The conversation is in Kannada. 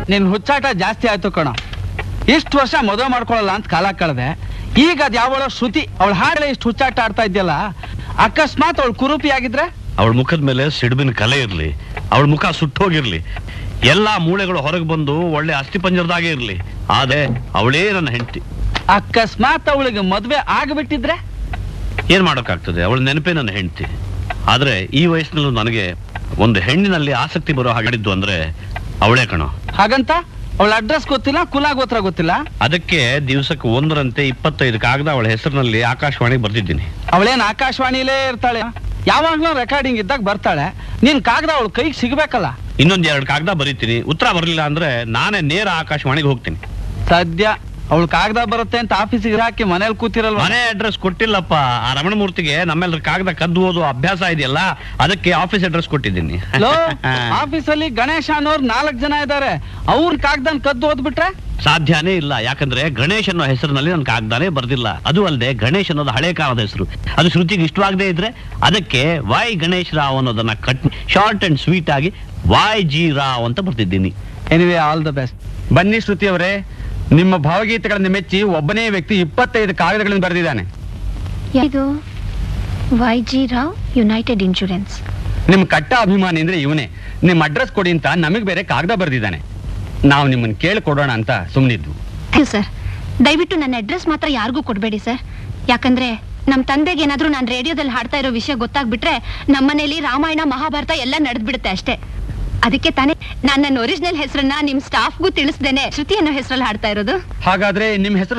ನಿನ್ ಹುಚ್ಚಾಟ ಜಾಸ್ತಿ ಆಯ್ತು ಕಣ ಇಷ್ಟು ವರ್ಷ ಮದುವೆ ಮಾಡ್ಕೊಳ್ಳಲ್ಲ ಅಂತ ಕಾಲ ಕಳೆದೆ ಈಗ ಅದ್ ಯಾವಳ ಶ್ರುತಿ ಅವಳ ಹಾಡಲೆ ಇಷ್ಟು ಹುಚ್ಚಾಟ ಆಡ್ತಾ ಇದ್ಯಲ್ಲ ಅಕಸ್ಮಾತ್ ಅವಳು ಕುರೂಪಿ ಆಗಿದ್ರೆ ಅವಳ ಮುಖದ ಮೇಲೆ ಸಿಡಿಬಿನ ಕಲೆ ಇರ್ಲಿ ಅವಳ ಮುಖ ಸುಟ್ಟೋಗಿರ್ಲಿ ಎಲ್ಲಾ ಮೂಳೆಗಳು ಹೊರಗೆ ಬಂದು ಒಳ್ಳೆ ಅಸ್ಥಿಪಂಜರದಾಗೆ ಇರ್ಲಿ ಆದ್ರೆ ಅವಳೇ ನನ್ನ ಹೆಂಡತಿ ಅಕಸ್ಮಾತ್ ಅವಳಿಗೆ ಮದ್ವೆ ಆಗ್ಬಿಟ್ಟಿದ್ರೆ ಏನ್ ಮಾಡೋಕ್ಕಾಗ್ತದೆ ಅವಳ ನೆನಪೇ ನನ್ನ ಹೆಂಡತಿ ಆದ್ರೆ ಈ ವಯಸ್ಸಿನಲ್ಲೂ ನನಗೆ ಒಂದು ಹೆಣ್ಣಿನಲ್ಲಿ ಆಸಕ್ತಿ ಬರೋ ಹಾಗಾಡಿದ್ದು ಅಂದ್ರೆ ಅವಳೇ ಕಣೋ ಹಾಗಂತ ಅವಳ ಅಡ್ರೆಸ್ ಗೊತ್ತಿಲ್ಲ ಕುಲ ಗೋತ್ರ ಗೊತ್ತಿಲ್ಲ ಅದಕ್ಕೆ ದಿವಸಕ್ಕೆ ಒಂದರಂತೆ ಇಪ್ಪತ್ತೈದು ಕಾಗದ ಅವಳ ಹೆಸರಿನಲ್ಲಿ ಆಕಾಶವಾಣಿ ಬರ್ತಿದ್ದೀನಿ ಅವಳೇನ್ ಆಕಾಶವಾಣಿಲೇ ಇರ್ತಾಳೆ ಯಾವಾಗ್ಲೂ ರೆಕಾರ್ಡಿಂಗ್ ಇದ್ದಾಗ ಬರ್ತಾಳೆ ನೀನ್ ಕಾಗದ ಅವಳ ಕೈಗೆ ಸಿಗ್ಬೇಕಲ್ಲ ಇನ್ನೊಂದ್ ಎರಡು ಕಾಗದ ಬರೀತೀನಿ ಉತ್ತರ ಬರಲಿಲ್ಲ ಅಂದ್ರೆ ನಾನೇ ನೇರ ಆಕಾಶವಾಣಿಗೆ ಹೋಗ್ತೀನಿ ಸದ್ಯ ಅವಳು ಕಾಗದ ಬರುತ್ತೆ ಅಂತ ಆಫೀಸಿಗೆ ಹಾಕಿ ಮನೇಲಿ ಕೂತಿರಲ್ವ ಮನೆ ಅಡ್ರೆಸ್ ಕೊಟ್ಟಿಲ್ಲಪ್ಪ ಆ ರಮಣಮೂರ್ತಿಗೆ ನಮ್ಮೆಲ್ಲರ ಕಾಗದ ಕದ್ದು ಓದು ಅಭ್ಯಾಸ ಇದೆಯಲ್ಲ ಅದಕ್ಕೆ ಆಫೀಸ್ ಅಡ್ರೆಸ್ ಕೊಟ್ಟಿದ್ದೀನಿ ಲೋ ಆಫೀಸಲ್ಲಿ ಗಣೇಶ ಅನ್ನೋರು ನಾಲ್ಕು ಜನ ಇದ್ದಾರೆ ಅವ್ರ ಕಾಗ್ದನ್ ಕದ್ದು ಓದ್ಬಿಟ್ರೆ ಸಾಧ್ಯನೇ ಇಲ್ಲ ಯಾಕಂದ್ರೆ ಗಣೇಶ್ ಅನ್ನೋ ಹೆಸರಿನಲ್ಲಿ ನನ್ನ ಕಾಗ್ದಾನೇ ಬರ್ದಿಲ್ಲ ಅದು ಅಲ್ಲದೆ ಗಣೇಶ್ ಅನ್ನೋದು ಹಳೆ ಕಾಲದ ಹೆಸರು ಅದು ಶ್ರುತಿಗೆ ಇಷ್ಟವಾಗದೇ ಇದ್ರೆ ಅದಕ್ಕೆ ವಾಯ್ ಗಣೇಶ್ ರಾವ್ ಅನ್ನೋದನ್ನ ಕಟ್ ಶಾರ್ಟ್ ಅಂಡ್ ಸ್ವೀಟ್ ಆಗಿ ವಾಯ್ ಜಿ ರಾವ್ ಅಂತ ಬರ್ತಿದ್ದೀನಿ ಎನಿವೆ ಆಲ್ ದ ಬೆಸ್ಟ್ ಬನ್ನಿ ಶ್ರುತಿ ಅವರೇ ನಿಮ್ಮ ಭಾವಗೀತೆಗಳನ್ನು ಮೆಚ್ಚಿ ಒಬ್ಬನೇ ವ್ಯಕ್ತಿ ಇಪ್ಪತ್ತೈದು ಕಾಗದಗಳನ್ನು ಬರೆದಿದ್ದಾನೆ ಇದು Y G Rao United Insurance ನಿಮ್ ಕಟ್ಟ ಅಭಿಮಾನಿ ಅಂದ್ರೆ ಇವನೇ ನಿಮ್ ಅಡ್ರೆಸ್ ಕೊಡಿ ಅಂತ ನಮಗ್ ಬೇರೆ ಕಾಗದ ಬರೆದಿದ್ದಾನೆ ನಾವು ನಿಮ್ಮನ್ನ ಕೇಳಿ ಕೊಡೋಣ ಅಂತ ಸುಮ್ಮನಿದ್ವು ಥ್ಯಾಂಕ್ ಸರ್ ದಯವಿಟ್ಟು ನನ್ನ ಅಡ್ರೆಸ್ ಮಾತ್ರ ಯಾರಿಗೂ ಕೊಡಬೇಡಿ ಸರ್ ಯಾಕಂದ್ರೆ ನಮ್ಮ ತಂದೆಗೆ ಏನಾದ್ರೂ ನಾನು ರೇಡಿಯೋದಲ್ಲಿ ಹಾಡ್ತಾ ಇರೋ ವಿಷಯ ಗೊತ್ತಾಗ್ಬಿಟ್ರೆ ನಮ್ಮನೇಲಿ ರಾಮಾಯಣ ಮಹಾಭಾರತ ಎಲ್ಲ ನಡೆದ್ಬಿಡುತ್ತೆ ಅಷ್ಟೇ ಅದಕ್ಕೆ ತಾನೇ ನಾನು ನನ್ನ ಒರಿಜಿನಲ್ ಹೆಸರನ್ನ ನಿಮ್ ಸ್ಟಾಫ್ಗೂ ತಿಳಿಸ್ದೇನೆ ಶ್ರುತಿ ಅನ್ನೋ ಹೆಸರಲ್ಲಿ ಹಾಡ್ತಾ ಇರೋದು ಹಾಗಾದ್ರೆ ನಿಮ್ ಹೆಸರು